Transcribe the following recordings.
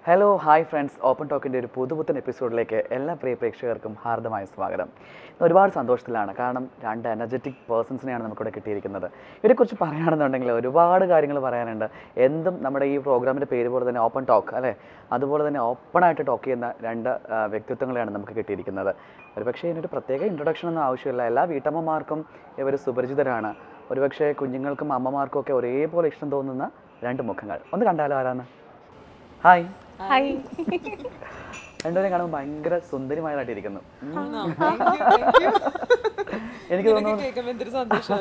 Hello hi friends open ടോക്കിൻ്റെ ഒരു പുതുപുത്തൻ എപ്പിസോഡിലേക്ക് എല്ലാ പ്രിയ പ്രേക്ഷകർക്കും ഹാർദമായ സ്വാഗതം ഇന്ന് ഒരുപാട് സന്തോഷത്തിലാണ് കാരണം രണ്ട് എനർജറ്റിക് പേഴ്സൺസിനെയാണ് നമുക്കിവിടെ കിട്ടിയിരിക്കുന്നത് ഇവരെക്കുറിച്ച് പറയുകയാണെന്നുണ്ടെങ്കിൽ ഒരുപാട് കാര്യങ്ങൾ പറയാനുണ്ട് എന്തും നമ്മുടെ ഈ പ്രോഗ്രാമിൻ്റെ പേര് പോലെ തന്നെ ഓപ്പൺ ടോക്ക് അല്ലേ അതുപോലെ തന്നെ ഓപ്പണായിട്ട് ടോക്ക് ചെയ്യുന്ന രണ്ട് ആ, വ്യക്തിത്വങ്ങളെയാണ് നമുക്ക് കിട്ടിയിരിക്കുന്നത് ഒരുപക്ഷേ ഇതിനൊരു പ്രത്യേക ഇൻട്രൊഡക്ഷൻ ഒന്നും ആവശ്യമില്ല എല്ലാ വീട്ടമ്മമാർക്കും ഇവർ സുപരിചിതരാണ് ഒരുപക്ഷേ കുഞ്ഞുങ്ങൾക്കും അമ്മമാർക്കും ഒക്കെ ഒരേപോലെ ഇഷ്ടം തോന്നുന്ന രണ്ട് മുഖങ്ങൾ ഒന്ന് കണ്ടാലോ ആരാന്ന് ഹായ് ഹായ് രണ്ടുപേരും കാണുമ്പോൾ ഭയങ്കര സുന്ദരിമാരായിട്ടിരിക്കുന്നു ഉം. എനിക്ക് എനിക്ക് തോന്നുന്നു കേൾക്കുമ്പോ എന്തൊരു സന്തോഷം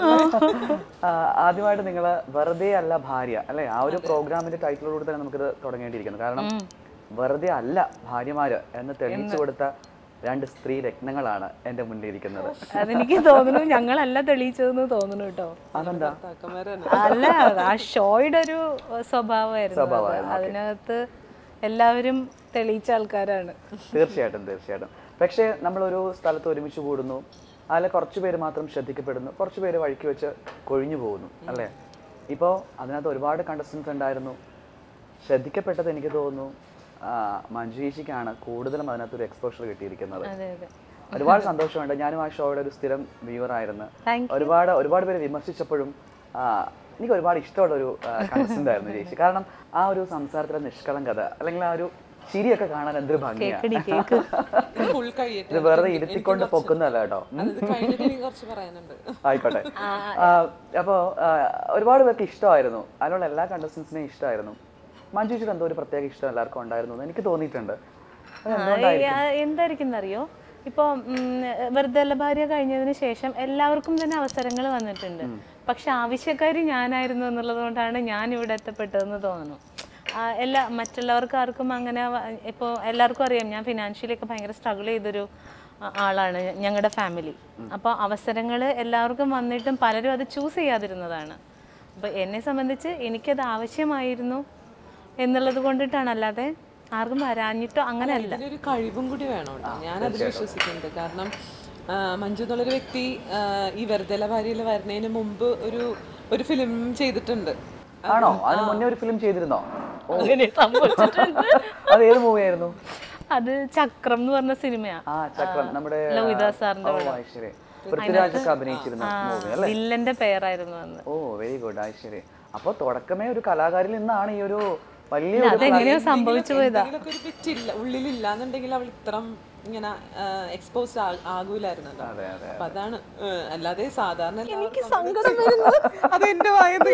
ആ, ആദ്യമായിട്ട് നിങ്ങൾ വെറുതെ അല്ല ഭാര്യ അല്ലെ ആ ഒരു പ്രോഗ്രാമിന്റെ ടൈറ്റിലോട് തന്നെ നമുക്കിത് തുടങ്ങേണ്ടിയിരിക്കുന്നു കാരണം വെറുതെ അല്ല ഭാര്യമാര് എന്ന് തെളിയിച്ചു കൊടുത്ത രണ്ട് സ്ത്രീ രത്നങ്ങളാണ് എൻ്റെ മുന്നിൽ ഇരിക്കുന്നത് അതെനിക്ക് തോന്നുന്നു ഞങ്ങളല്ല തെളിയിച്ചതെന്ന് തോന്നുന്നു കേട്ടോ അതെന്താ താക്കന്മാരാണ് അല്ല ആ ഷോയുടെ ഒരു സ്വഭാവമായിരുന്നു അത്. സ്വഭാവമായിരുന്നു, okay. അതിനകത്ത് എല്ലാവരും തെളിയിച്ച ആൾക്കാരാണ് തീർച്ചയായിട്ടും തീർച്ചയായിട്ടും പക്ഷേ നമ്മളൊരു സ്ഥലത്ത് ഒരുമിച്ച് കൂടുന്നു അതിൽ കുറച്ച് പേര് മാത്രം ശ്രദ്ധിക്കപ്പെടുന്നു കുറച്ച് പേര് വഴിക്ക് വെച്ച് കൊഴിഞ്ഞു പോകുന്നു അല്ലേ ഇപ്പോൾ അതിനകത്ത് ഒരുപാട് കണ്ടസ്റ്റൻസ് ഉണ്ടായിരുന്നു ശ്രദ്ധിക്കപ്പെട്ടത് എനിക്ക് തോന്നുന്നു ആ, മഞ്ജു ചേച്ചിക്കാണ് കൂടുതലും അതിനകത്ത് ഒരു എക്സ്പോഷർ കിട്ടിയിരിക്കുന്നത് അതെ അതെ ഒരുപാട് സന്തോഷമുണ്ട് ഞാനും ആ ഷോയുടെ ഒരു സ്ഥിരം വ്യൂവർ ആയിരുന്നു Thank ഒരുപാട് ഒരുപാട് പേര് വിമർശിച്ചപ്പോഴും ആ, എനിക്ക് ഒരുപാട് ഇഷ്ടമുള്ള ഒരു കണ്ടസ്റ്റന്റ് ആയിരുന്നു ചേച്ചി കാരണം ആ ഒരു സംസാരത്തിലെ നിഷ്കളങ്കത അല്ലെങ്കിൽ ആ ഒരു ചിരിയൊക്കെ കാണാൻ എന്തൊരു ഭംഗിയാണ് കേക്കടി കേക്ക് ഫുൾ കഴിയട്ടെ ഇത് വെറുതെ ഇരുത്തിക്കൊണ്ട് പൊക്കുന്നതല്ല കേട്ടോ ഉം. അത് കഴിഞ്ഞിട്ട് എനിക്ക് കുറച്ച് പറയാനുണ്ട് ആയിക്കോട്ടെ ആ, അപ്പോ ആ, ഒരുപാട് പേർക്ക് ഇഷ്ടമായിരുന്നു അതിനുള്ള എല്ലാ കണ്ടസ്റ്റൻസിനെയും ഇഷ്ടമായിരുന്നു മഞ്ജു ചേച്ചിക്ക് എന്തോ ഒരു പ്രത്യേക ഇഷ്ടം എല്ലാവർക്കും ഉണ്ടായിരുന്നു എന്ന് എനിക്ക് തോന്നിയിട്ടുണ്ട് അത് എന്തുകൊണ്ടായിരിക്കും? എന്തായിരിക്കും അറിയോ ഇപ്പോൾ വെറുതെ അല്ല ഭാര്യ കഴിഞ്ഞതിന് ശേഷം എല്ലാവർക്കും തന്നെ അവസരങ്ങൾ വന്നിട്ടുണ്ട് പക്ഷെ ആവശ്യക്കാരി ഞാനായിരുന്നു എന്നുള്ളത് കൊണ്ടാണ് ഞാൻ ഇവിടെ എത്തപ്പെട്ടതെന്ന് തോന്നുന്നു ആ, എല്ലാ മറ്റുള്ളവർക്ക് ആർക്കും അങ്ങനെ ഇപ്പോൾ എല്ലാവർക്കും അറിയാം ഞാൻ ഫിനാൻഷ്യലി ഒക്കെ ഭയങ്കര സ്ട്രഗിൾ ചെയ്തൊരു ആ, ആളാണ് ഞങ്ങളുടെ ഫാമിലി അപ്പോൾ അവസരങ്ങൾ എല്ലാവർക്കും വന്നിട്ടും പലരും അത് ചൂസ് ചെയ്യാതിരുന്നതാണ് അപ്പോൾ എന്നെ സംബന്ധിച്ച് എനിക്കത് ആവശ്യമായിരുന്നു എന്നുള്ളത് കൊണ്ടിട്ടാണ് അല്ലാതെ ആർക്കും വരാഞ്ഞിട്ടോ അങ്ങനെയല്ല ഇതിനൊരു കഴിവും കൂടി വേണം കേട്ടോ ഞാനതിൽ വിശ്വസിക്കുന്നുണ്ട് കാരണം ആ, മഞ്ജു എന്നുള്ളൊരു വ്യക്തി ആ, ഈ വെറുതെല ഭാര്യയിൽ വരുന്നതിന് മുമ്പ് ഒരു ഒരു ഫിലിം ചെയ്തിട്ടുണ്ട് ആണോ അതിന് മുന്നേ ഒരു ഫിലിം ചെയ്തിരുന്നോ അങ്ങനെ സംഭവിച്ചിട്ടുണ്ട് അത് ഏത് മൂവിയായിരുന്നു അത് ചക്രം എന്ന് പറഞ്ഞ സിനിമയാ ആ ചക്രം നമ്മുടെ ലോഹിതാസ് സാറിന്റെ ഓ ഐശ്വര്യ പൃഥ്വിരാജ് ഒക്കെ അഭിനയിച്ചിരുന്ന മൂവി അല്ലേ വില്ലന്റെ പേരായിരുന്നു അന്ന് ഓ വെരി ഗുഡ് ഐശ്വര്യ അപ്പൊ തുടക്കമേ ഒരു കലാകാരിൽ നിന്നാണ് ഈ ഒരു വലിയ ഒരു അതെങ്ങനെയോ സംഭവിച്ചു പോയതാ എന്തെങ്കിലുമൊക്കെ ഒരു പിച്ച് ഇല്ല ഉള്ളിലില്ല എന്നുണ്ടെങ്കിൽ അവൾ ഇത്രം ഇങ്ങനെ എക്സ്പോസ് ആകൂലായിരുന്നല്ലോ അതെ അതെ അപ്പൊ അതാണ് ആ, അല്ലാതെ സാധാരണ എനിക്ക് സങ്കടം അത് എന്റെ വായന്ന്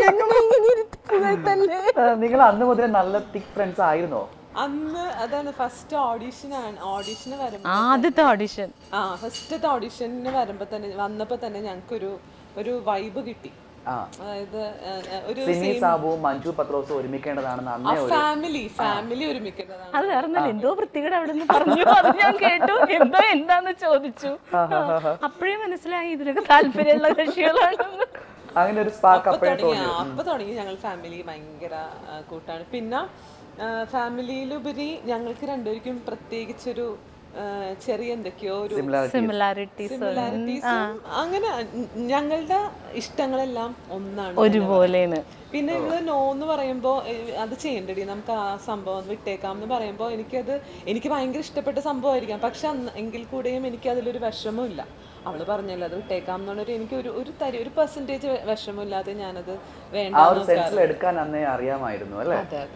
നിങ്ങൾ അന്ന് മുതലേ നല്ല തിക് ഫ്രണ്ട്സ് ആയിരുന്നോ അന്ന് അതാണ് ഫസ്റ്റ് ഓഡീഷൻ ആണ് ഓഡീഷന് വരുമ്പോ ആദ്യത്തെ ഓഡിഷൻ ആ ഫസ്റ്റത്തെ ഓഡീഷന് വരുമ്പോ തന്നെ വന്നപ്പോ തന്നെ ഞങ്ങൾക്കൊരു ഒരു വൈബ് കിട്ടി ആ അതായത് ആ, ആ, ഒരു സിനി സാബുവും മഞ്ജു പത്രോസും ഒരുമിക്കേണ്ടതാണെന്ന് അന്നേ ഒരു ഫാമിലി ഫാമിലി ഒരുമിക്കുന്നതാണ് അത് വേറെ ഒന്നല്ല എന്തോ വൃത്തികേട് അവിടെ നിന്ന് പറഞ്ഞു അത് ഞാൻ കേട്ടു എന്തോ എന്താന്ന് ചോദിച്ചു അപ്പോഴേ മനസ്സിലായി ഇതിലൊക്കെ താല്പര്യമുള്ള കക്ഷികളാണെന്ന് അങ്ങനെ ഒരു സ്പാർക്ക് അപ്പൊ അപ്പോഴേ തുടങ്ങി തോന്നി ആ, അപ്പൊ തുടങ്ങി ഞങ്ങൾ ഫാമിലി ഭയങ്കര ആ, കൂട്ടാണ് പിന്നെ ഫാമിലിയിലുപരി ഞങ്ങൾക്ക് രണ്ടുപേർക്കും പ്രത്യേകിച്ചൊരു ആ, ചെറിയ എന്തൊക്കെയോ ഒരു സിമിലാരിറ്റീസ് similarities ഉം അങ്ങനെ ഞ- ഞങ്ങളുടെ ഇഷ്ടങ്ങളെല്ലാം ഒന്നാണ് ഒരുപോലെയാണ് പിന്നെ ഇവള് നോ എന്ന് പറയുമ്പോ ഏഹ്, അത് ചെയ്യണ്ടടി നമുക്ക് ആ സംഭവം വിട്ടേക്കാം എന്ന് പറയുമ്പോൾ എനിക്കത് എനിക്ക് ഭയങ്കര ഇഷ്ടപ്പെട്ട സംഭവമായിരിക്കാം പക്ഷെ അന്ന് എങ്കിൽ കൂടെയും എനിക്ക് അതിലൊരു വിഷമവും ഇല്ല അവള് പറഞ്ഞല്ലോ അത് വിട്ടേക്കാം എന്നുള്ളൊരു എനിക്ക് ഒരു ഒരു തരി ഒരു പെർസെൻറ്റേജ് വിഷമമില്ലാതെ ഞാനത് വേണ്ട ആ ഒരു സെൻസിൽ എടുക്കാൻ അന്നേ അറിയാമായിരുന്നു അല്ലേ അതെ അതെ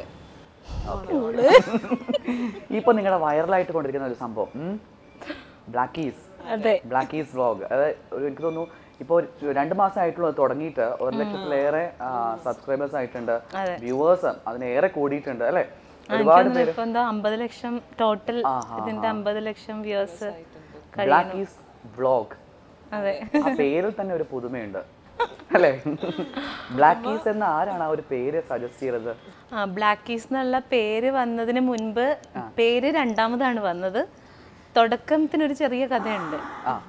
ഇപ്പൊ നിങ്ങളുടെ വൈറലായിട്ട് കൊണ്ടിരിക്കുന്ന ഒരു സംഭവം ബ്ലാക്കീസ് അതെ ബ്ലാക്കീസ് വ്ളോഗ് അതായത് ഒരു എനിക്ക് തോന്നുന്നു ഇപ്പോൾ രണ്ട് മാസം ആയിട്ടുള്ളൂ അത് തുടങ്ങിയിട്ട് ഒരു ലക്ഷത്തിലേറെ സബ്സ്ക്രൈബേഴ്സ് ആയിട്ടുണ്ട് വ്യൂവേഴ്സ് അതിനേറെ കൂടിയിട്ടുണ്ട് അല്ലേ ഒരുപാട് പേര് ഇപ്പൊ എന്താ അമ്പത് ലക്ഷം ടോട്ടൽ ഇതിന്റെ അമ്പത് ലക്ഷം വ്യൂസ് ബ്ലാക്കീസ് വ്ളോഗ് അതെ ആ പേരിൽ തന്നെ ഒരു പുതുമയുണ്ട് അല്ലേ ബ്ലാക്കീസ് എന്ന ആരാണ് ആ ഒരു പേര് സജസ്റ്റ് ചെയ്തത് ആ ബ്ലാക്കീസ് എന്നുള്ള പേര് വന്നതിന് മുൻപ് പേര് രണ്ടാമതാണ് വന്നത് തുടക്കത്തിനൊരു ചെറിയ കഥയുണ്ട്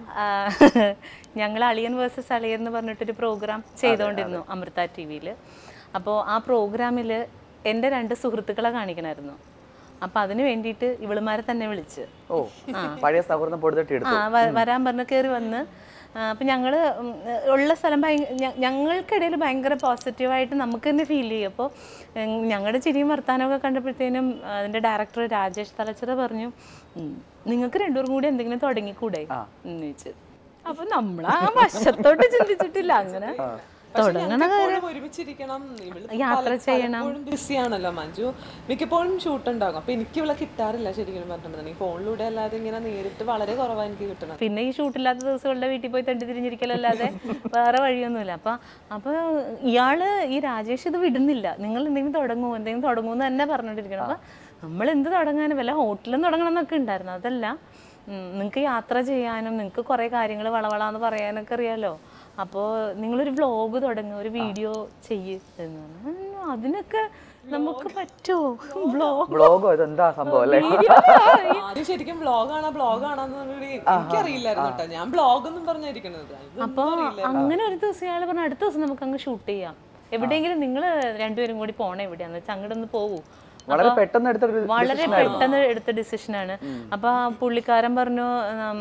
ഞങ്ങൾ അളിയൻ വേഴ്സസ് അളിയൻ എന്ന് പറഞ്ഞിട്ടൊരു പ്രോഗ്രാം ചെയ്തുകൊണ്ടിരുന്നു അമൃത ടി വിയിൽ അപ്പോൾ ആ പ്രോഗ്രാമിൽ എൻ്റെ രണ്ട് സുഹൃത്തുക്കളെ കാണിക്കണമായിരുന്നു അപ്പോൾ അതിന് വേണ്ടിയിട്ട് ഇവളുമാരെ തന്നെ വിളിച്ച് ഓ പഴയ സൗഹൃദം പൊടുത്തിട്ട് ആ എടുത്തു വ- വരാൻ പറഞ്ഞ് കയറി വന്ന് അപ്പം ഞങ്ങൾ ഉള്ള സ്ഥലം ഭയങ്കര ഞങ്ങൾക്കിടയിൽ ഭയങ്കര പോസിറ്റീവായിട്ട് നമുക്ക് തന്നെ ഫീൽ ചെയ്യും അപ്പോൾ ഞങ്ങളുടെ ചിരിയും വർത്താനമൊക്കെ കണ്ടപ്പോഴത്തേനും അതിൻ്റെ ഡയറക്ടർ രാജേഷ് തലച്ചിറ പറഞ്ഞു "ഉം, നിങ്ങൾക്ക് രണ്ടുപേരും കൂടി എന്തെങ്കിലും തുടങ്ങിക്കൂടെ എന്ന് ചോദിച്ചു അപ്പൊ നമ്മൾ ആ വശത്തോട്ട് ചിന്തിച്ചിട്ടില്ല അങ്ങനെ തുടങ്ങണ എപ്പോഴും ഒരുമിച്ചിരിക്കണം ഇവള് യാത്ര പല- ചെയ്യണം. പലപ്പോഴും ബിസി ആണല്ലോ മഞ്ജു മിക്കപ്പോഴും ഷൂട്ട് ഉണ്ടാകും അപ്പൊ എനിക്ക് ഇവളെ കിട്ടാറില്ല ശരിക്കും പറഞ്ഞിട്ടുണ്ടെങ്കിൽ ഫോണിലൂടെ അല്ലാതെ ഇങ്ങനെ നേരിട്ട് വളരെ കുറവാണ് എനിക്ക് കിട്ടണത് പിന്നെ ഈ ഷൂട്ടില്ലാത്ത ദിവസങ്ങളുടെ വീട്ടിൽ പോയി തണ്ടി തിരിഞ്ഞിരിക്കലല്ലാതെ വേറെ വഴിയൊന്നുമില്ല അപ്പൊ അപ്പൊ ഇയാള് ഈ രാജേഷ് ഇത് വിടുന്നില്ല നിങ്ങൾ എന്തെങ്കിലും തുടങ്ങുമോ എന്തെങ്കിലും തുടങ്ങുമോ എന്ന് തന്നെ പറഞ്ഞോണ്ടിരിക്കണം അപ്പൊ നമ്മൾ എന്ത് തുടങ്ങാനും വല്ല ഹോട്ടലും തുടങ്ങണം എന്നൊക്കെ ഉണ്ടായിരുന്നു അതല്ല നിങ്ങൾക്ക് യാത്ര ചെയ്യാനും നിങ്ങൾക്ക് കുറേ കാര്യങ്ങൾ വളവളാന്ന് പറയാനൊക്കെ അറിയാലോ അപ്പോൾ നിങ്ങളൊരു വ്ലോഗ് തുടങ്ങുക ഒരു വീഡിയോ ചെയ്യ് എന്ന് പറഞ്ഞു "ഉം, അതിനൊക്കെ നമുക്ക് പറ്റുമോ വ്ലോഗ് ബ്ലോഗോ ഇതെന്താ സംഭവം അല്ലേ ആദ്യം ശരിക്കും ബ്ലോഗ് ആണോ ബ്ലോഗ് ആണോന്ന് എനിക്കറിയില്ലായിരുന്നു കേട്ടോ ഞാൻ ബ്ലോഗ് ഒന്നും പറഞ്ഞിരിക്കണത് അപ്പൊ അങ്ങനെ ഒരു ദിവസം ഇയാൾ പറഞ്ഞു അടുത്ത ദിവസം നമുക്ക് അങ്ങ് ഷൂട്ട് ചെയ്യാം എവിടെയെങ്കിലും നിങ്ങൾ രണ്ടുപേരും കൂടി പോണേ എവിടെയാന്ന് വെച്ചാൽ അങ്ങോട്ട് ഒന്ന് പോകൂ വളരെ പെട്ടെന്ന് എടുത്തൊരു വളരെ പെട്ടെന്ന് എടുത്ത ഡിസിഷനാണ് അപ്പൊ ആ പുള്ളിക്കാരൻ പറഞ്ഞു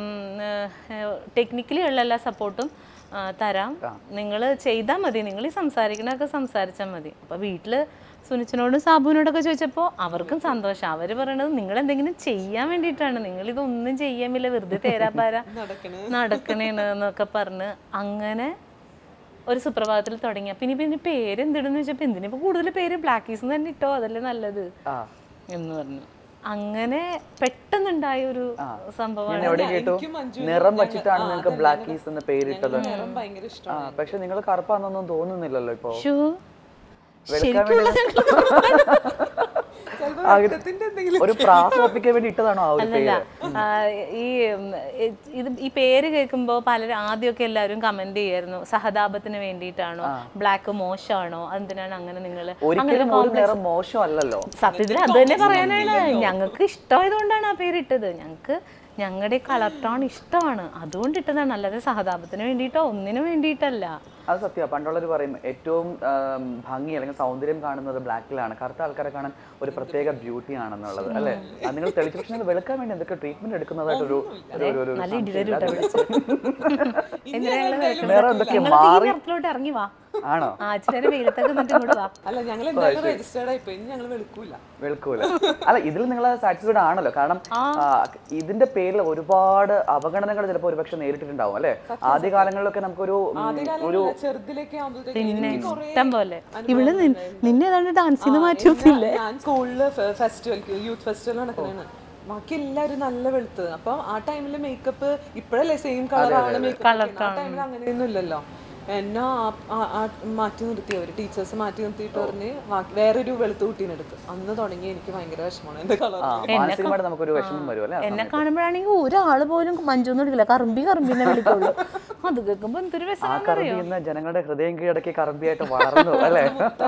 ടെക്നിക്കലി ഉള്ള എല്ലാ സപ്പോർട്ടും തരാം നിങ്ങൾ ചെയ്താൽ മതി നിങ്ങൾ ഈ സംസാരിക്കണൊക്കെ സംസാരിച്ചാൽ മതി അപ്പൊ വീട്ടില് സുനിച്ചനോടും സാബുവിനോടൊക്കെ ചോദിച്ചപ്പോൾ അവർക്കും സന്തോഷം അവർ പറയണത് നിങ്ങൾ എന്തെങ്കിലും ചെയ്യാൻ വേണ്ടിയിട്ടാണ് നിങ്ങൾ ഇതൊന്നും ചെയ്യാമില്ല വെറുതെ തേരാപ്പാര നടക്കണേ നടക്കണേന്ന് എന്നൊക്കെ പറഞ്ഞ് അങ്ങനെ ഒരു സുപ്രഭാതത്തിൽ തുടങ്ങി അപ്പൊ ഇനി പിന്നെ പേര് എന്തിടുന്ന് വെച്ചപ്പോ എന്തിനിപ്പോ കൂടുതൽ പേര് ബ്ലാക്കീസ് തന്നെ ഇട്ടോ അതല്ലേ നല്ലത് ആ എന്ന് പറഞ്ഞു അങ്ങനെ പെട്ടെന്നുണ്ടായ ഒരു സംഭവമാണ് ഞാൻ എവിടെ കേട്ടു എനിക്കും മഞ്ജുവിനും നിറം വച്ചിട്ടാണ് നിങ്ങൾക്ക് ബ്ലാക്ക് ഈസ് എന്ന് പേരിട്ടത് നിറം ഭയങ്കര ഇഷ്ടം ആ പക്ഷെ നിങ്ങൾ കറുപ്പാന്നൊന്നും തോന്നുന്നില്ലല്ലോ ഇപ്പോ ശ്ശോ, വെളുക്കാൻ ശരിക്കുള്ള ചിലപ്പോ ആ, രക്തത്തിന്റെ എന്തെങ്കിലും ഒരു പ്രാസ് ഒപ്പിക്കാൻ വേണ്ടി ഇട്ടതാണോ ആ ഒരു അല്ലല്ല പേര് ആ, ഈ ഉം, ഇ- ഇത് ഈ പേര് കേൾക്കുമ്പോൾ പലരും ആദ്യമൊക്കെ എല്ലാവരും കമന്റ് ചെയ്യായിരുന്നു സഹതാപത്തിന് വേണ്ടിയിട്ടാണോ ബ്ലാക്ക് മോശമാണോ എന്തിനാണ് അങ്ങനെ നിങ്ങൾ ഒരിക്കലും ഒരു നിറം മോശമല്ലല്ലോ സത്യത്തിൽ അത് തന്നെ പറയാനാണ് ഞങ്ങൾക്ക് ഇഷ്ടമായതുകൊണ്ടാണ് ആ പേര് ഇട്ടത് ഞങ്ങൾക്ക് ഞങ്ങളുടെ കളർ ടോൺ ഇഷ്ടമാണ് അതുകൊണ്ട് ഇട്ടതാണ് അല്ലാതെ സഹതാപത്തിന് വേണ്ടിയിട്ടോ ഒന്നിനും വേണ്ടിയിട്ടല്ല അത് സത്യമാണ് പണ്ടുള്ളവർ പറയും ഏറ്റവും ആം, ഭംഗി അല്ലെങ്കിൽ സൗന്ദര്യം കാണുന്നത് ബ്ലാക്കിലാണ് കറുത്ത ആൾക്കാരെ കാണാൻ ഒരു പ്രത്യേക ബ്യൂട്ടി ആണെന്നുള്ളത് അല്ലേ അത് നിങ്ങൾ തെളിച്ചു പക്ഷെ നിങ്ങൾ വെളുക്കാൻ വേണ്ടി എന്തൊക്കെ ട്രീറ്റ്മെന്റ് എടുക്കുന്നതായിട്ടൊരു ഒരു- ഒരു- ഒരു നല്ല സംശയം ഇടിവരും ഇല്ല. ഇട്ടോ വിളിച്ച് എന്തിനാ ഞങ്ങള് വെളുക്കുന്നത്? നിറം എന്തൊക്കെ ഞങ്ങൾക്ക് ഈ മാറി നിറത്തിലോട്ട് ഇറങ്ങി വാ ആണോ ആ ഇച്ചിരി വെയിലത്തൊക്കെ നിന്നിട്ട് ഇങ്ങോട്ട് വാ അല്ല ഞങ്ങൾ എന്തായാലും രജിസ്റ്റേർഡ് ആയിപ്പോ ഇനി ഞങ്ങൾ വെളുക്കൂല വെളുക്കൂല അല്ല ഇതിൽ നിങ്ങൾ സാറ്റിസ്ഫൈഡ് ആണല്ലോ കാരണം ആ, ഇതിന്റെ പേരിൽ ഒരുപാട് അപഗണനകൾ ചിലപ്പോൾ ഒരുപക്ഷെ നേരിട്ടിട്ടുണ്ടാവും അല്ലെ ആദ്യ കാലങ്ങളിലൊക്കെ നമുക്കൊരു ഉം, ഒരു ആദ്യകാലം ചെറുതിലേക്ക് ആകുമ്പോഴത്തേക്കും എനിക്ക് കുറേ ഇഷ്ടം പോലെ ഇവള് നിൻ- നിന്നെ ഏതാണ്ട് ഡാൻസിന് മാറ്റിയൊന്നുമില്ലേ ഞാൻ സ്കൂളില് ഫെസ്റ്റിവൽ യൂത്ത് ഫെസ്റ്റിവൽ നടക്കണേണ് ബാക്കി എല്ലാവരും നല്ല വെളുത്ത് അപ്പൊ ആ ടൈമില് മേക്കപ്പ് ഇപ്പഴല്ലേ സെയിം കളറാണ് മേക്കപ്പ് ആ ടൈമിൽ അങ്ങനെയൊന്നും ഇല്ലല്ലോ എന്നെ ആ- ആ- ആ മാറ്റി നിർത്തി അവര് ടീച്ചേഴ്സ് മാറ്റി നിർത്തിയിട്ട് പറഞ്ഞ് ബാക്കി വേറൊരു വെളുത്ത കുട്ടീനെ എടുത്ത് അന്ന് തുടങ്ങി എനിക്ക് ഭയങ്കര വിഷമമാണ് എന്റെ കളർ ആ, മാനസികമായിട്ട് നമുക്കൊരു വിഷമം വരും അല്ലേ എന്നെ കാണുമ്പോഴാണെങ്കിൽ ഒരാള് പോലും മഞ്ജുന്ന് വിളിക്കില്ല കറുമ്പി കറുമ്പിന്നെ വിളിക്കുള്ളൂ അത് കേൾക്കുമ്പോ എന്തൊരു ആ വ്യസനം കറമ്പി ഇന്ന് ജനങ്ങളുടെ ഹൃദയം കീഴടക്കി കറമ്പിയായിട്ട് വളർന്നു അല്ലേ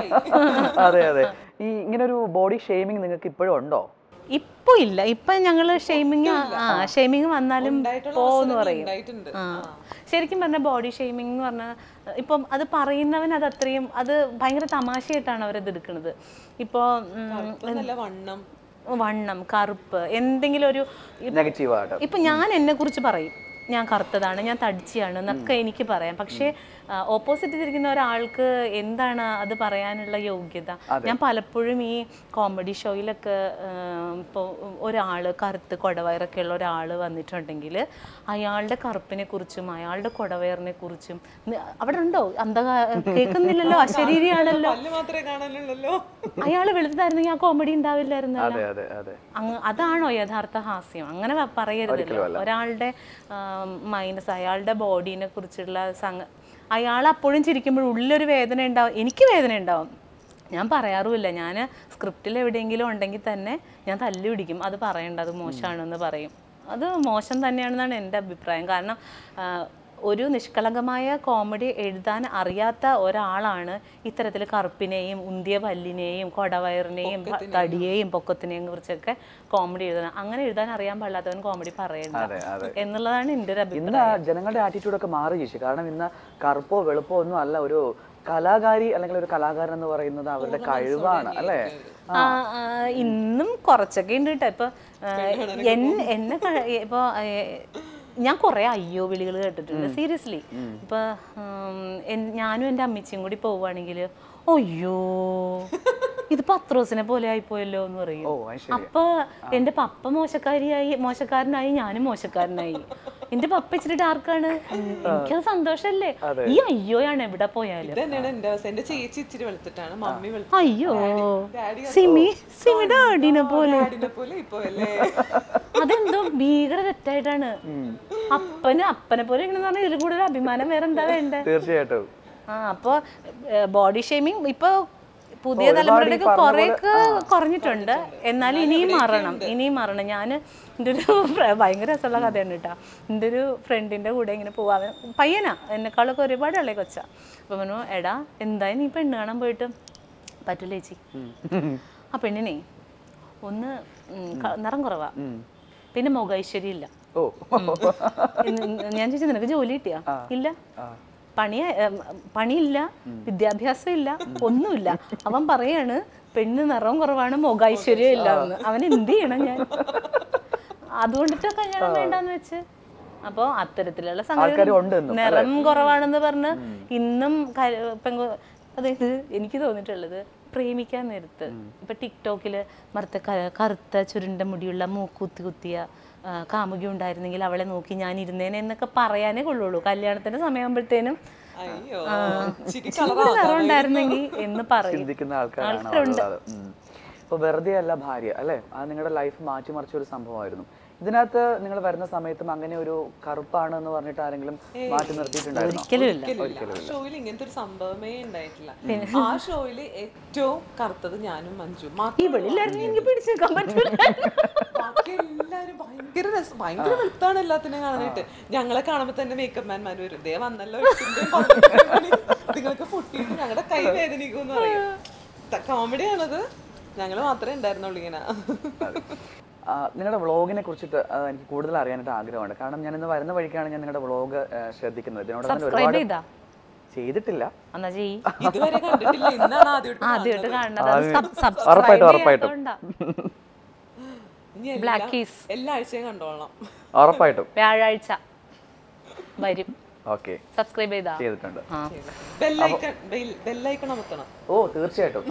അതെ അതെ ഈ ഇങ്ങനെ ഒരു ബോഡി ഷെയ്മിങ് നിങ്ങൾക്ക് ഇപ്പോഴും ഉണ്ടോ ഇപ്പൊ ഇല്ല ഇപ്പൊ ഞങ്ങള് ഷെയ്മിങ് ആ ഷെയ്മിങ് വന്നാലും പോന്ന് പറയും ഉണ്ടായിട്ടുണ്ട് ആ ശരിക്കും പറഞ്ഞാൽ ബോഡി ഷെയ്മിങ് എന്ന് പറഞ്ഞാൽ ഇപ്പം അത് പറയുന്നവൻ അത് അത്രയും അത് ഭയങ്കര തമാശയായിട്ടാണ് അവരത് എടുക്കുന്നത് ഇപ്പോൾ ഇപ്പൊ നല്ല വണ്ണം വണ്ണം കറുപ്പ് എന്തെങ്കിലും ഒരു നെഗറ്റീവായിട്ട് ഇപ്പൊ ഞാൻ എന്നെ കുറിച്ച് പറയും ഞാൻ കറുത്തതാണ് ഞാൻ തടിച്ചിയാണ് എന്നൊക്കെ എനിക്ക് പറയാം പക്ഷേ ഓപ്പോസിറ്റ് ഇരിക്കുന്ന ഒരാൾക്ക് എന്താണ് അത് പറയാനുള്ള യോഗ്യത ഞാൻ പലപ്പോഴും ഈ കോമഡി ഷോയിലൊക്കെ ഇപ്പോൾ ഒരാൾ കറുത്ത് കൊടവയറൊക്കെ ഉള്ള ഒരാൾ വന്നിട്ടുണ്ടെങ്കിൽ അയാളുടെ കറുപ്പിനെ കുറിച്ചും അയാളുടെ കൊടവയറിനെ കുറിച്ചും നി- അവിടെ ഉണ്ടോ അന്ധ കേൾക്കുന്നില്ലല്ലോ അശരീരിയാണല്ലോ പല്ല് മാത്രമേ കാണാനുള്ളല്ലോ അയാൾ വെളുത്തായിരുന്നെങ്കിൽ ആ കോമഡി ഉണ്ടാവില്ലായിരുന്നല്ലോ അതെ അതെ അതെ അങ്ങ് അതാണോ യഥാർത്ഥ ഹാസ്യം അങ്ങനെ പ- പറയരുതല്ലോ ഒരാളുടെ മൈനസ് അയാളുടെ ബോഡീനെ കുറിച്ചുള്ള സംഗ അയാൾ അപ്പോഴും ചിരിക്കുമ്പോൾ ഉള്ളിലൊരു വേദന ഉണ്ടാവും എനിക്ക് വേദന ഉണ്ടാവും ഞാൻ പറയാറുമില്ല ഞാൻ സ്ക്രിപ്റ്റിൽ എവിടെയെങ്കിലും ഉണ്ടെങ്കിൽ തന്നെ ഞാൻ തല്ലി പിടിക്കും അത് പറയണ്ട അത് മോശമാണെന്ന് പറയും അത് മോശം തന്നെയാണെന്നാണ് എൻ്റെ അഭിപ്രായം കാരണം ആ, ഒരു നിഷ്കളങ്കമായ കോമഡി എഴുതാൻ അറിയാത്ത ഒരാളാണ് ഇത്തരത്തിൽ കറുപ്പിനെയും ഉന്തിയ പല്ലിനെയും കൊടവയറിനെയും പ- തടിയെയും പൊക്കത്തിനെയും കുറിച്ചൊക്കെ കോമഡി എഴുതണം അങ്ങനെ എഴുതാൻ അറിയാൻ പാടില്ലാത്തവൻ കോമഡി പറയണ്ട അതെ അതെ എന്നുള്ളതാണ് എൻ്റെ ഒരു അഭിപ്രായം ഇന്ന് ജനങ്ങളുടെ ആറ്റിറ്റ്യൂഡൊക്കെ മാറി ചേച്ചി കാരണം ഇന്ന് കറുപ്പോ വെളുപ്പോ ഒന്നും അല്ല ഒരു കലാകാരി അല്ലെങ്കിൽ ഒരു കലാകാരൻ എന്ന് പറയുന്നത് അവരുടെ കഴിവാണ് അല്ലേ ആ, ആ, ഇന്നും കുറച്ചൊക്കെ ഉണ്ട് കേട്ടോ ഇപ്പൊ ആ, എൻ- എന്നെ ക- ഇപ്പൊ ഞാൻ കുറേ അയ്യോ വിളികൾ കേട്ടിട്ടുണ്ട് സീരിയസ്ലി ഇപ്പൊ ഉം, എൻ- ഞാനും എൻ്റെ അമ്മച്ചിയും കൂടി പോവുകയാണെങ്കിൽ അയ്യോ ഇത് പത്രോസിനെ പോലെ ആയിപ്പോയല്ലോ എന്ന് പറയും ഓ അത് ശരി അപ്പൊ എന്റെ പപ്പ മോശക്കാരിയായി മോശക്കാരനായി ഞാനും മോശക്കാരനായി എന്റെ പപ്പ ഇച്ചിരി ഡാർക്കാണ് എനിക്കത് സന്തോഷല്ലേ ഈ അയ്യോയാണ് എവിടെ പോയാലും ഇത് തന്നെയാണ് എന്റെ അവസ്ഥ എന്റെ ചേച്ചി ഇച്ചിരി വെളുത്തിട്ടാണ് മമ്മി വെളുത്ത അയ്യോ സിമി സിമി ഡാഡിനെ പോലെ ഡാഡിനെ പോലെ ഇപ്പൊ അല്ലേ അതെന്തോ ഭീകര തെറ്റായിട്ടാണ് അപ്പന് അപ്പനെ പോലെ ഇങ്ങനെ പറഞ്ഞാൽ ഇതിൽ കൂടുതൽ അഭിമാനം വേറെ എന്താ വേണ്ടേ തീർച്ചയായിട്ടും ആ അപ്പൊ ബോഡി ഷേമിങ് ഇപ്പൊ പുതിയ തലമുറയുടെ കുറേയൊക്കെ കുറഞ്ഞിട്ടുണ്ട് എന്നാലും ഇനിയും മാറണം ഇനിയും മാറണം ഞാൻ എൻ്റെ ഒരു ഫ്ര- ഭയങ്കര രസമുള്ള കഥയാണ് കേട്ടോ എൻ്റെ ഒരു ഫ്രണ്ടിൻ്റെ കൂടെ ഇങ്ങനെ പോവാൻ പയ്യനാ എന്നെക്കാളൊക്കെ ഒരുപാട് ഇളയ കൊച്ച അപ്പം പറഞ്ഞു എടാ എന്തായാലും നീ പെണ്ണ് കാണാൻ പോയിട്ട് പറ്റൂല ചേച്ചി ആ പെണ്ണിനെ ഒന്ന് ഉം, ക- നിറം കുറവാ പിന്നെ മുഖൈശ്വര്യം ഇല്ല ഓ ഇന്ന് ഞാൻ ചോദിച്ചു നിനക്ക് ജോലി കിട്ടിയാ ഇല്ല പണി പണിയില്ല വിദ്യാഭ്യാസം ഇല്ല ഒന്നുമില്ല അവൻ പറയാണ് പെണ്ണ് നിറം കുറവാണ് മുഖൈശ്വര്യം ഇല്ല എന്ന് അവൻ എന്ത് ചെയ്യണം ഞാൻ അതുകൊണ്ടിട്ട് കല്യാണം വേണ്ടാന്ന് വെച്ച് അപ്പോ അത്തരത്തിലുള്ള ആൾക്കാര് സംഗതി ഉണ്ട് എന്നും, നിറം കുറവാണെന്ന് പറഞ്ഞ് ഇന്നും ക- പെങ്കു അതായത് എനിക്ക് തോന്നിയിട്ടുള്ളത് പ്രേമിക്കാൻ നേരത്ത് ഇപ്പൊ ടിക്ടോക്കില് മറുത്ത ക- കറുത്ത ചുരുണ്ട മുടിയുള്ള മൂക്കുത്തി കുത്തിയ ആ, കാമുകി ഉണ്ടായിരുന്നെങ്കിൽ അവളെ നോക്കി ഞാൻ ഇരുന്നേനെ എന്നൊക്കെ പറയാനേ കൊള്ളുള്ളൂ കല്യാണത്തിന്റെ സമയമാകുമ്പോഴത്തേനും അയ്യോ ഇച്ചിരി ഇച്ചിരി കൂടി നിറം ഉണ്ടായിരുന്നെങ്കിൽ എന്ന് പറയും ചിന്തിക്കുന്ന ആൾക്കാരാണ് ഉള്ളത് ഇപ്പൊ വെറുതെ അല്ല ഭാര്യ അല്ലെ അത് നിങ്ങളുടെ ലൈഫ് മാറ്റിമറിച്ച ഒരു സംഭവമായിരുന്നു ഇതിനകത്ത് നിങ്ങൾ വരുന്ന സമയത്തും അങ്ങനെ ഒരു കറുപ്പാണ് എന്ന് പറഞ്ഞിട്ട് ആരെങ്കിലും മാറ്റി നിർത്തിയിട്ടുണ്ടായിരുന്നോ ഒരിക്കലും ഇല്ല ഒരിക്കലില്ല. ആ ഷോയിൽ ഇങ്ങനത്തെ ഒരു സംഭവമേ ഉണ്ടായിട്ടില്ല ആ ഷോയില് ഏറ്റവും കറുത്തത് ഞാനും മഞ്ജു മാത്രം ഇവളില്ലായിരുന്നു എനിക്ക് പിടിച്ചു നിൽക്കാൻ പറ്റൂല ബാക്കി എല്ലാരും ഭയങ്കര രസം ഭയങ്കര വെളുത്താണ് എല്ലാത്തിനും കാണാനായിട്ട് ഞങ്ങളെ കാണുമ്പോ തന്നെ മേക്കപ്പ് മാൻമാർ വരും ദേ വന്നല്ലോ എട്ടിന്റെയും പന്ത്രണ്ടിന്റെയും മണി. നിങ്ങൾക്ക് പൊട്ടിയിട്ട് ഞങ്ങളുടെ കൈ വേദനിക്കും എന്ന് പറയും കോമഡിയാണത് ഞങ്ങള് മാത്രമേ ഉണ്ടായിരുന്നുള്ളൂ ഇങ്ങനെ ആ, നിങ്ങളുടെ വ്ളോഗിനെ കുറിച്ചിട്ട് ആ, എനിക്ക് കൂടുതൽ അറിയാനായിട്ട് ആഗ്രഹമുണ്ട് കാരണം ഞാൻ ഇന്ന് വരുന്ന വഴിക്കാണ് ഞാൻ നിങ്ങളുടെ വ്ളോഗ് ശ്രദ്ധിക്കുന്നത് ഇതിനോടൊപ്പം തന്നെ സബ്സ്ക്രൈബ് ഒരുപാട് ചെയ്താ ചെയ്തിട്ടില്ല എന്നാ ചെയ് ഇതുവരെ കണ്ടിട്ടില്ല ഇന്നാണ് ആദ്യമായിട്ട് ആദ്യമായിട്ട് കാണുന്നത് അത് ആദ്യം- സബ്- സബ്സ്ക്രൈബ് ഉറപ്പായിട്ടും, ഉറപ്പായിട്ടും. ചെയ്യാത്തോണ്ടാ. ഇനി എല്ലാ- Black Keys. എല്ലാ ആഴ്ചയും കണ്ടോളാം ഉറപ്പായിട്ടും വ്യാഴാഴ്ച വരും ഓക്കെ സബ്സ്ക്രൈബ് ചെയ്താ ചെയ്തിട്ടുണ്ട് ആ ബെല്ലൈക്കൺ ബെല്ലൈക്കൺ അമർത്തണം ഓ തീർച്ചയായിട്ടും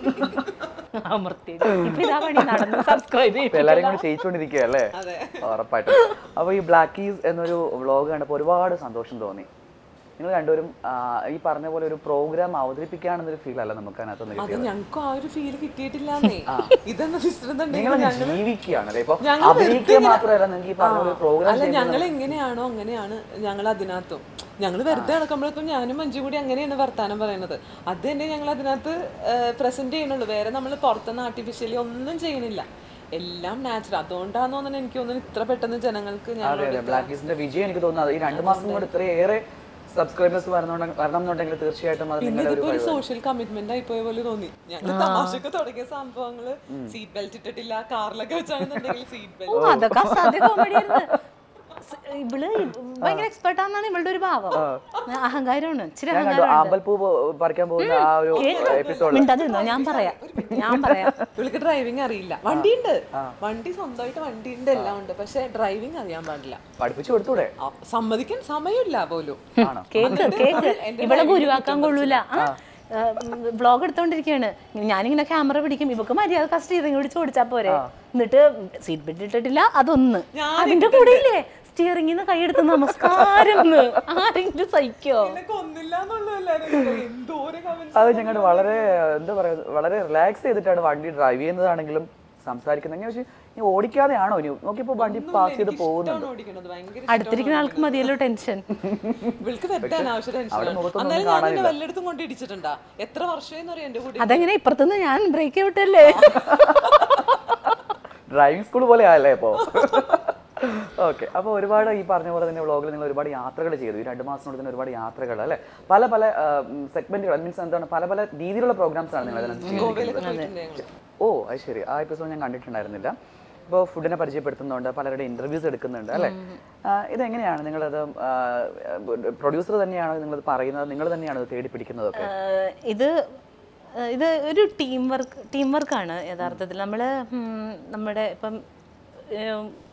അമർത്തി ഇപ്പൊ ഇതാ പണി നടന്നു സബ്സ്ക്രൈബ് ഇപ്പൊ എല്ലാരും കൂടി ചെയ്യിച്ചുകൊണ്ടിരിക്കുക അല്ലേ അതെ ഉറപ്പായിട്ടും അപ്പൊ ഈ ബ്ലാക്കീസ് എന്നൊരു വ്ളോഗ് കണ്ടപ്പോൾ ഒരുപാട് സന്തോഷം തോന്നി നിങ്ങൾ രണ്ടുപേരും ആ, ഈ പറഞ്ഞ പോലെ ഒരു പ്രോഗ്രാം അവതരിപ്പിക്കുകയാണെന്നൊരു ഫീൽ അല്ല നമുക്ക് അതിനകത്ത് അത് ഞങ്ങൾക്കും ആ ഒരു ഫീല് കിട്ടിയിട്ടില്ലാന്നേ ഇതെന്ന് നിങ്ങൾ വിശ്രന്നുണ്ടെങ്കിൽ ജീവിക്കുകയാണല്ലേ ഇപ്പൊ ഞങ്ങൾ അഭിനയിക്കുക മാത്രമല്ല നിങ്ങൾക്ക് ഈ പറഞ്ഞ ഒരു പ്രോഗ്രാം അല്ല ഞങ്ങൾ എങ്ങനെയാണോ അങ്ങനെയാണ് ഞങ്ങൾ അതിനകത്തും ഞങ്ങൾ വെറുതെ നടക്കുമ്പോഴേക്കും ഞാനും മഞ്ജു കൂടി അങ്ങനെയാണ് വർത്താനം പറയുന്നത് അത് തന്നെ ഞങ്ങൾ അതിനകത്ത് പ്രസന്റ് ചെയ്യണുള്ളൂ വേറെ നമ്മൾ പുറത്തുനിന്ന് ആർട്ടിഫിഷ്യലി ഒന്നും ചെയ്യണില്ല എല്ലാം നാച്ചുറൽ അതുകൊണ്ടാന്ന് തോന്നുന്നു എനിക്ക് തോന്നുന്നു ഇത്ര പെട്ടെന്ന് ജനങ്ങൾക്ക് അതെ ഞങ്ങളോട് അതെ ബ്ലാക്കീസിന്റെ വിജയം എനിക്ക് തോന്നുന്നത് ഈ രണ്ട് മാസം കൊണ്ട് ഇത്രയേറെ സബ്സ്ക്രൈബേഴ്സ് വരണം വരണം എന്നുണ്ടെങ്കിൽ തീർച്ചയായിട്ടും അത് പിന്നെ നിങ്ങളുടെ ഒരു ഇതിപ്പോ ഒരു സോഷ്യൽ കമ്മിറ്റ്മെന്റ് ആയി പോയ പോലെ തോന്നി ഞങ്ങൾ തമാശക്ക് തുടങ്ങിയ സംഭവങ്ങള് സീറ്റ് ബെൽറ്റ് ഇട്ടിട്ടില്ല കാറിലൊക്കെ വെച്ചാണെന്നുണ്ടെങ്കിൽ സീറ്റ് ബെൽറ്റ് ഓ അതൊക്കെ അസാധ്യ കോമഡി ഇവള് ഭയങ്കര എക്സ്പെർട്ട് ആണെന്നാണ് ഇവളുടെ ഒരു ഭാവം അഹങ്കാരമാണ് ഇച്ചിരി ഞാൻ കണ്ടു അഹങ്കാരം ആമ്പൽപ്പൂ പോ- പറിക്കാൻ പോകുന്ന ആ ഒരു എപ്പിസോഡ് മിണ്ടാതിരുന്നോ ഞാൻ പറയാം ഞാൻ പറയാം ഇവൾക്ക് ഡ്രൈവിംഗ് അറിയില്ല വണ്ടിയുണ്ട് വണ്ടി സ്വന്തമായിട്ട് വണ്ടിയുണ്ട് എല്ലാം ഉണ്ട് പക്ഷെ ഡ്രൈവിംഗ് അറിയാൻ പാടില്ല പഠിപ്പിച്ചു കൊടുത്തൂടെ ആ, സമ്മതിക്കാൻ സമയമില്ല പോലും ആണോ കേക്ക് കേക്ക് ഇവളെ ഗുരുവാക്കാൻ കൊള്ളൂല വ്ളോഗ് എടുത്തോണ്ടിരിക്കുകയാണ് ഞാനിങ്ങനെ ക്യാമറ പിടിക്കും ഇവക്ക് മര്യാദ സ്റ്റിയറിംഗ് പിടിച്ച് ഓടിച്ചാ പോരെ എന്നിട്ട് സീറ്റ് ബെൽറ്റ് ഇട്ടിട്ടില്ല അതൊന്ന് അതിന്റെ കൂടെ ഇല്ലേ സ്റ്റിയറിംഗിന്ന് കൈയെടുത്ത് നമസ്കാരം എന്ന്. ആരെങ്കിലും സഹിക്കോ എന്നെ കൊന്നില്ല എന്നുള്ളതല്ലായിരുന്നു എന്തോരം കമന്റ്സ് അത് ഞങ്ങൾ വളരെ എന്താ പറയാ വളരെ റിലാക്സ് ചെയ്തിട്ടാണ് വണ്ടി ഡ്രൈവ് ചെയ്യുന്നതാണെങ്കിലും സംസാരിക്കുന്നത് ഞാൻ ചോദിച്ചു നീ ഓടിക്കാതെയാണോ ഇനി നോക്കിയപ്പോ വണ്ടി പാസ് ചെയ്ത് പോകുന്നുണ്ട് ഓടിക്കണത് ഭയങ്കര അടുത്തിരിക്കുന്ന ആൾക്ക് മതിയല്ലോ ടെൻഷൻ ഇവൾക്ക് വെറുതെ അനാവശ്യ ടെൻഷൻ മുഖത്തൊന്നും അന്നേരം ഞാൻ നിന്നെ വല്ലയിടത്തും കൊണ്ട് ഇടിച്ചിട്ടുണ്ടാ എത്ര വർഷം അറിയാം എന്റെ കൂടെ അതെങ്ങനെ ഇപ്പുറത്തുനിന്ന് ഞാൻ ബ്രേക്ക് വിട്ടല്ലേ ഡ്രൈവിംഗ് സ്കൂൾ പോലെ ആയല്ലേ ഇപ്പോ ഓക്കെ അപ്പോൾ ഒരുപാട് ഈ പറഞ്ഞ പോലെ തന്നെ വ്ളോഗിൽ നിങ്ങൾ ഒരുപാട് യാത്രകൾ ചെയ്തു ഈ രണ്ട് മാസം കൊണ്ട് തന്നെ ഒരുപാട് യാത്രകൾ അല്ലേ പല പല സെഗ്മെന്റുകൾ മീൻസ് എന്താണ് പല പല രീതിയിലുള്ള പ്രോഗ്രാംസ് ആണ് നിങ്ങൾ അതിനകത്ത് ചെയ്തിരിക്കുന്നത് പോയിട്ടുണ്ട് ഞങ്ങള് ഓ അത് ശരി ആ എപ്പിസോഡ് ഞാൻ കണ്ടിട്ടുണ്ടായിരുന്നില്ല ഇപ്പോൾ ഫുഡിനെ പരിചയപ്പെടുത്തുന്നുണ്ട് പലരുടെ ഇന്റർവ്യൂസ് എടുക്കുന്നുണ്ട് അല്ലേ ആ, ഇതെങ്ങനെയാണ് നിങ്ങളത് പ്രൊഡ്യൂസർ തന്നെയാണോ നിങ്ങളത് പറയുന്നത് നിങ്ങൾ തന്നെയാണോ ഇത് തേടി പിടിക്കുന്നതൊക്കെ ആഹ് ഇത് ആഹ് ഇത് ഒരു ടീം വർക്ക് ടീം വർക്കാണ് യഥാർത്ഥത്തിൽ നമ്മൾ നമ്മുടെ ഇപ്പം ഏം,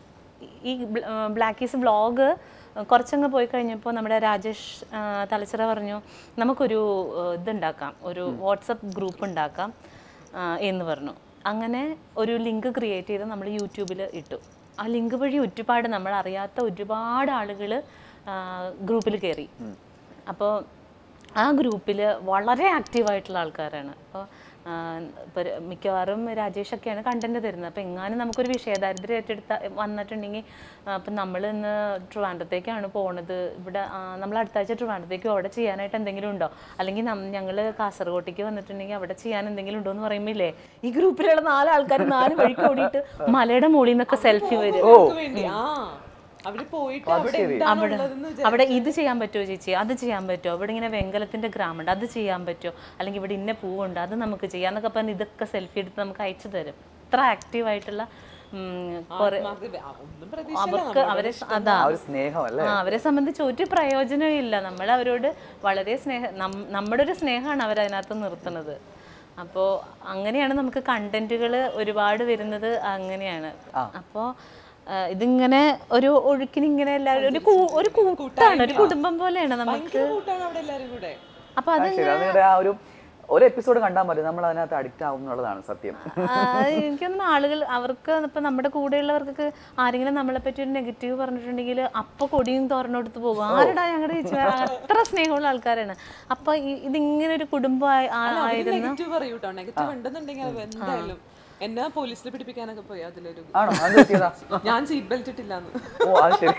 ഈ ബ്ലാക്കീസ് വ്ളോഗ് കുറച്ചങ്ങ് പോയി കഴിഞ്ഞപ്പോൾ നമ്മുടെ രാജേഷ് ആ, തലച്ചിറ പറഞ്ഞു നമുക്കൊരു ആ, ഇതുണ്ടാക്കാം ഒരു വാട്സപ്പ് ഗ്രൂപ്പ് ഉണ്ടാക്കാം ആ, എന്ന് പറഞ്ഞു അങ്ങനെ ഒരു ലിങ്ക് ക്രിയേറ്റ് ചെയ്ത് നമ്മൾ യൂട്യൂബിൽ ഇട്ടു ആ ലിങ്ക് വഴി ഒരുപാട് നമ്മൾ അറിയാത്ത ഒരുപാട് ആളുകൾ ഗ്രൂപ്പിൽ കയറി അപ്പോൾ ആ ഗ്രൂപ്പിൽ വളരെ ആക്റ്റീവായിട്ടുള്ള ആൾക്കാരാണ് അപ്പോൾ ഇപ്പോൾ മിക്കവാറും രാജേഷൊക്കെയാണ് കണ്ടന്റ് തരുന്നത് അപ്പോൾ എങ്ങാനും നമുക്കൊരു വിഷയദാരിദ്ര്യം ഏറ്റെടുത്ത വന്നിട്ടുണ്ടെങ്കിൽ അപ്പം നമ്മൾ ഇന്ന് ട്രിവാൻഡ്രത്തേക്കാണ് പോണത് ഇവിടെ ആ, നമ്മൾ അടുത്ത ആഴ്ച ട്രിവാൻഡ്രത്തേക്ക് അവിടെ ചെയ്യാനായിട്ട് എന്തെങ്കിലും ഉണ്ടോ അല്ലെങ്കിൽ ഞങ്ങൾ കാസർഗോട്ടേക്ക് വന്നിട്ടുണ്ടെങ്കിൽ അവിടെ ചെയ്യാൻ എന്തെങ്കിലും ഉണ്ടോ എന്ന് പറയുമ്പോൾ ഇല്ലേ ഈ ഗ്രൂപ്പിലുള്ള നാല് ആൾക്കാർ നാല് വഴിക്ക് ഓടിയിട്ട് മലയുടെ മുകളിൽ നിന്നൊക്കെ സെൽഫി വരും അവർക്ക് വേണ്ടി ആ അവര് പോയിട്ട് അവിടെ എന്താണ് ഉള്ളതെന്ന് വിചാരിച്ച് അവിടെ ഇത് ചെയ്യാൻ പറ്റുമോ ചേച്ചി അത് ചെയ്യാൻ പറ്റുമോ ഇവിടെ ഇങ്ങനെ വെങ്കലത്തിന്റെ ഗ്രാമുണ്ട് അത് ചെയ്യാൻ പറ്റുമോ അല്ലെങ്കിൽ ഇവിടെ ഇന്ന പൂവുണ്ട് അത് നമുക്ക് ചെയ്യാന്നൊക്കെ പറഞ്ഞ് ഇതൊക്കെ സെൽഫി എടുത്ത് നമുക്ക് അയച്ചു തരും ഇത്ര ആക്റ്റീവ് ആയിട്ടുള്ള ഉം, കുറെ ആത്മാർത്ഥത ആ, ഒന്നും പ്രതീക്ഷ അവർക്ക് അവരെ അതാ ആ ഒരു സ്നേഹം അല്ലേ ആ, അവരെ സംബന്ധിച്ച് ഒരു പ്രയോജനവും ഇല്ല നമ്മൾ അവരോട് വളരെ സ്നേഹ നം- നമ്മുടെ ഒരു സ്നേഹമാണ് അവരതിനകത്ത് നിർത്തുന്നത് അപ്പോൾ അങ്ങനെയാണ് നമുക്ക് കണ്ടന്റുകൾ ഒരുപാട് വരുന്നത് അങ്ങനെയാണ് അപ്പോൾ ഇതിങ്ങനെ ഒരു ഒഴുക്കിന് ഇങ്ങനെ എല്ലാവരും ഒരു കൂ- ഒരു കൂട്ടാണ് ഒരു കുടുംബം പോലെയാണ് നമുക്ക് ഭയങ്കര കൂട്ടാണ് അവിടെ എല്ലാരും കൂടെ അപ്പൊ ആ, അത് ശരി അത് നിങ്ങളുടെ ആ ഒരു ഒരു എപ്പിസോഡ് കണ്ടാൽ മതി നമ്മൾ അതിനകത്ത് അഡിക്റ്റ് ആവും എന്നുള്ളതാണ് സത്യം ആ, എനിക്ക് തോന്നുന്നു ആളുകൾ അവർക്ക് ഇപ്പൊ നമ്മുടെ കൂടെയുള്ളവർക്ക് ആരെങ്കിലും നമ്മളെ പറ്റി ഒരു നെഗറ്റീവ് പറഞ്ഞിട്ടുണ്ടെങ്കിൽ അപ്പൊ കൊടിയും തോരണെടുത്ത് പോകും ആരടാ ഞങ്ങളുടെ ചേച്ചി അത്ര സ്നേഹമുള്ള ആൾക്കാരാണ് അപ്പൊ ഈ- ഇതിങ്ങനെ ഒരു കുടുംബമായി ആ- ആയിരുന്നു നെഗറ്റീവ് പറയൂ കേട്ടോ നെഗറ്റീവ് ഉണ്ടെന്നുണ്ടെങ്കിൽ അത് എന്തായാലും എന്നെ പോലീസിൽ പിടിപ്പിക്കാനൊക്കെ പോയി അതിലൊരു ആണോ അത് പറ്റിയതാ ഞാൻ സീറ്റ് ബെൽറ്റ് ഇട്ടില്ലാന്ന് ഓ അത് ശരി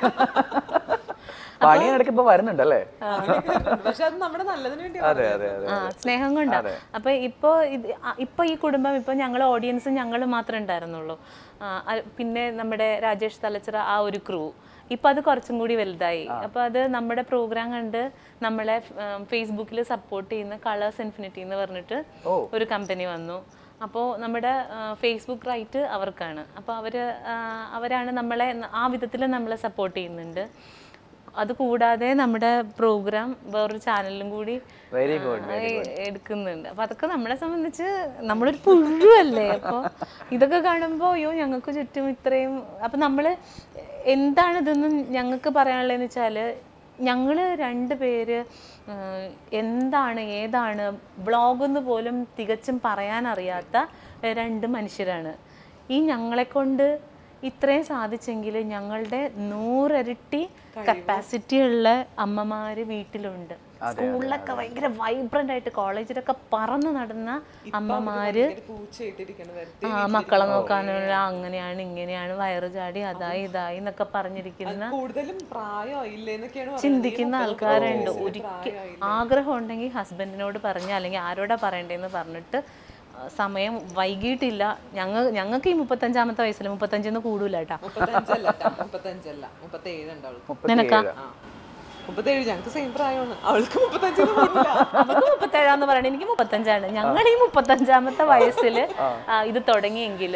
പണി ഇടയ്ക്ക് ഇപ്പൊ വരുന്നുണ്ടല്ലേ പക്ഷെ അത് നമ്മുടെ നല്ലതിന് വേണ്ടി അതെ അതെ അതെ ആ സ്നേഹം കൊണ്ടാ അപ്പൊ ഇപ്പൊ ഇത് ആ, ഇപ്പൊ ഈ കുടുംബം ഇപ്പൊ ഞങ്ങൾ ഓഡിയൻസ് ഞങ്ങൾ മാത്രമേ ഉണ്ടായിരുന്നുള്ളൂ ആ, അ- പിന്നെ നമ്മുടെ രാജേഷ് തലച്ചിറ ആ ഒരു ക്രൂ ഇപ്പൊ അത് കുറച്ചും കൂടി വലുതായി അപ്പൊ അത് നമ്മുടെ പ്രോഗ്രാം കണ്ട് നമ്മളെ ഫേസ്ബുക്കിൽ സപ്പോർട്ട് ചെയ്യുന്ന കളേഴ്സ് ഇൻഫിനിറ്റി എന്ന് പറഞ്ഞിട്ട് ഒരു കമ്പനി വന്നു അപ്പോൾ നമ്മുടെ ഫേസ്ബുക്ക് റൈറ്റ് അവർക്കാണ് അപ്പോൾ അവർ അവരാണ് നമ്മളെ ആ വിധത്തിൽ നമ്മളെ സപ്പോർട്ട് ചെയ്യുന്നുണ്ട് അത് കൂടാതെ നമ്മുടെ പ്രോഗ്രാം വേറൊരു ചാനലിലും കൂടി വെരി ഗുഡ് ആ, എ- എടുക്കുന്നുണ്ട് അപ്പൊ അതൊക്കെ നമ്മളെ സംബന്ധിച്ച് നമ്മളൊരു പുഴുവല്ലേ അപ്പൊ ഇതൊക്കെ കാണുമ്പോൾ അയ്യോ ഞങ്ങൾക്ക് ചുറ്റും ഇത്രയും അപ്പൊ നമ്മള് എന്താണ് ഇതൊന്നും ഞങ്ങൾക്ക് പറയാനുള്ളതെന്ന് വെച്ചാല് ഞങ്ങള് രണ്ട് പേര് ആ, എന്താണ് ഏതാണ് വ്ളോഗെന്ന് പോലും തികച്ചും പറയാനറിയാത്ത രണ്ട് മനുഷ്യരാണ് ഈ ഞങ്ങളെ കൊണ്ട് ഇത്രയും സാധിച്ചെങ്കിൽ ഞങ്ങളുടെ നൂറരട്ടി കപ്പാസിറ്റി ഉള്ള അമ്മമാര് വീട്ടിലുണ്ട് സ്കൂളിലൊക്കെ ഭയങ്കര വൈബ്രന്റ് ആയിട്ട് കോളേജിലൊക്കെ പറന്ന് നടന്ന അമ്മമാര് പൂച്ചയിട്ടിരിക്കണ വരട്ടെ ആ മക്കളെ നോക്കാനുള്ള അങ്ങനെയാണ് ഇങ്ങനെയാണ് വയറ് ചാടി അതായി ഇതായി എന്നൊക്കെ പറഞ്ഞിരിക്കുന്ന കൂടുതലും പ്രായമായില്ലേ എന്നൊക്കെയാണ് പറയുന്നത്. ചിന്തിക്കുന്ന ഈ മക്കളൊക്കെ ആൾക്കാരുണ്ട് വയസ്സിന് ഒരിക്കൽ പ്രായമായില്ലേ? ആഗ്രഹം ഉണ്ടെങ്കിൽ ഹസ്ബൻഡിനോട് പറഞ്ഞ് അല്ലെങ്കിൽ ആരോടാ പറയണ്ടേന്ന് പറഞ്ഞിട്ട് ആ, സമയം വൈകിട്ടില്ല ഞങ്ങൾ ഞങ്ങൾക്ക് ഈ മുപ്പത്തഞ്ചാമത്തെ വയസ്സിൽ മുപ്പത്തഞ്ചിന്ന് കൂടൂല കേട്ടാ മുപ്പത്തഞ്ചല്ല ട്ടാ, മുപ്പത്തഞ്ചല്ല മുപ്പത്തേഴ് ഉണ്ടാവും നിനക്കാ ആ മുപ്പത്തേഴ് ഞങ്ങൾക്ക് സെയിം പ്രായമാണ് അവൾക്ക് മുപ്പത്തഞ്ചിന് പോകില്ല നമുക്ക് മുപ്പത്തേഴാന്ന് പറയണ എനിക്ക് മുപ്പത്തഞ്ചാണ് ഞങ്ങൾ ഈ മുപ്പത്തഞ്ചാമത്തെ വയസ്സിൽ ഇത് തുടങ്ങിയെങ്കിൽ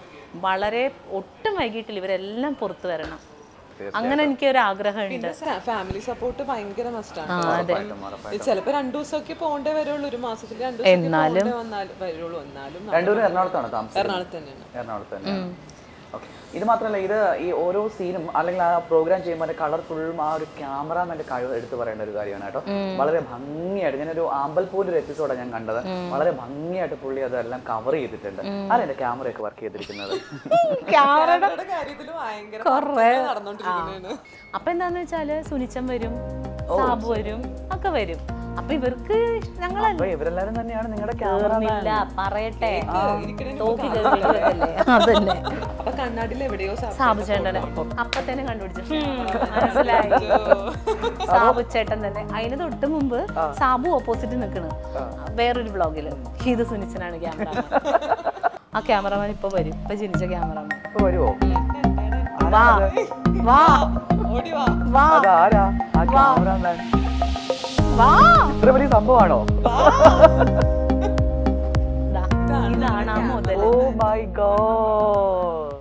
വളരെ ഒട്ടും വൈകിട്ടില്ല ഇവരെല്ലാം പുറത്തു വരണം അങ്ങനെ എനിക്ക് ഒരു ആഗ്രഹമുണ്ട് പിന്നെ ഫാമിലി സപ്പോർട്ട് ഭയങ്കര മസ്റ്റാണ് ചിലപ്പോ രണ്ടു ദിവസമൊക്കെ പോകണ്ടേ വരുള്ളൂ ഒരു മാസത്തിൽ രണ്ടു ദിവസം വന്നാലും വരുള്ളൂ എന്നാലും ന- രണ്ടുപേരും എറണാകുളത്താണ് താമസം എറണാകുളത്ത് തന്നെയാണ് എറണാകുളത്ത് തന്നെ ഓക്കെ ഇത് മാത്രമല്ല ഇത് ഈ ഓരോ സീനും അല്ലെങ്കിൽ ആ പ്രോഗ്രാം ചെയ്യുമ്പോൾ കളർഫുള്ളും ആ ഒരു ക്യാമറാമാന്റെ കഴിവ് എടുത്തു പറയേണ്ട ഒരു കാര്യമാണ് കേട്ടോ വളരെ ഭംഗിയായിട്ട് ഞാനൊരു ആമ്പൽപ്പൂൽ ഒരു എപ്പിസോഡാണ് ഞാൻ കണ്ടത് വളരെ ഭംഗിയായിട്ട് പുള്ളി അതെല്ലാം കവർ ചെയ്തിട്ടുണ്ട് ആരാ എന്റെ ക്യാമറയൊക്കെ വർക്ക് ചെയ്തിരിക്കുന്നത് ക്യാമറയുടെ കാര്യത്തിൽ ഭയങ്കര തർക്കങ്ങൾ നടന്നോണ്ടിരിക്കുന്നതാണ് അപ്പൊ എന്താന്ന് വെച്ചാല് സുനിച്ചൻ വരും സാബു വരും ഒക്കെ വരും അപ്പൊ ഇവർക്ക് ഞങ്ങളല്ല അപ്പൊ ഇവരെല്ലാരും തന്നെയാണ് നിങ്ങളുടെ ക്യാമറ ഇല്ല പറയട്ടെ ഇരിക്കണേന് തോക്കി കേൾവിയതല്ലേ അതല്ലേ അപ്പൊ കണ്ണാടിയിൽ എവിടെയോ സാ- സാബു ചേട്ടനെ അപ്പൊ തന്നെ കണ്ടുപിടിച്ചു ഹും, മനസ്സിലായി സാബു ചേട്ടൻ തന്നെ അതിന് തൊട്ട് മുമ്പ് സാബു ഓപ്പോസിറ്റ് നിൽക്കണ് വേറൊരു ബ്ലോഗില് ഇത് സുനിച്ചനാണ് ക്യാമറ ആ ക്യാമറമാൻ ഇപ്പൊ വരും ഇപ്പൊ ജനിച്ച ക്യാമറമാൻ ഇപ്പൊ വരുവോ വാ വാ ഓടി വാ വാ അതാരാ ആ ക്യാമറാമാൻ വാ ഇത്ര വലിയ സംഭവമാണോ ദാ, ഇതാണ് ആ മുതൽ ഓ മൈ ഗോഡ്